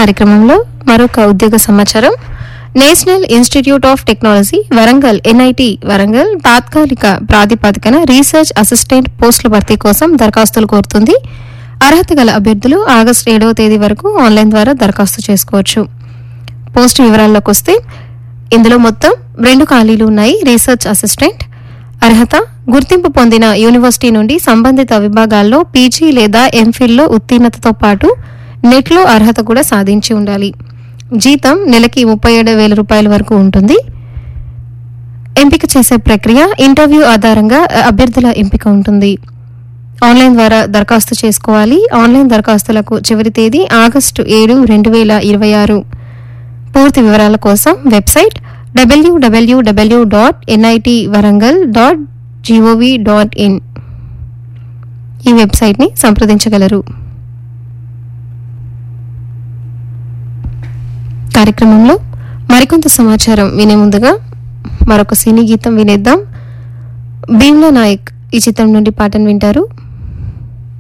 కార్యక్రమంలో మరొక ఉద్యోగ సమాచారం national institute of technology Warangal NIT Warangal తాత్కాలిక ప్రాతిపదికన రీసెర్చ్ అసిస్టెంట్ పోస్టుల భర్తీ కోసం దరఖాస్తులు కోరుతుంది అర్హత గల అభ్యర్థులు ఆగస్టు ఏడవ తేదీ వరకు ఆన్లైన్ ద్వారా దరఖాస్తు చేసుకోవచ్చు పోస్ట్ వివరాల్లోకి వస్తే ఇందులో మొత్తం రెండు ఖాళీలు ఉన్నాయి రీసెర్చ్ అసిస్టెంట్ అర్హత గుర్తింపు పొందిన యూనివర్సిటీ నుండి సంబంధిత విభాగాల్లో పీజీ లేదా ఎంఫిల్లో ఉత్తీర్ణతతో పాటు నెట్లో అర్హత కూడా సాధించి ఉండాలి జీతం నెలకి ముప్పై ఏడు వేల రూపాయల వరకు ఉంటుంది ఎంపిక చేసే ప్రక్రియ ఇంటర్వ్యూ ఆధారంగా అభ్యర్థుల ఎంపిక ఉంటుంది ఆన్లైన్ ద్వారా దరఖాస్తు చేసుకోవాలి ఆన్లైన్ దరఖాస్తులకు చివరి తేదీ ఆగస్టు ఏడు రెండు వేల ఇరవై ఆరు పూర్తి వివరాల కోసం website WWW dot NIT Warangal dot GOV dot in ఈ వెబ్సైట్ని సంప్రదించగలరు కార్యక్రమంలో మరికొంత సమాచారం వినే ముందుగా మరొక సినీ గీతం వినేద్దాం భీమ్లా నాయక్ ఈ చిత్రం నుండి పాటను వింటారు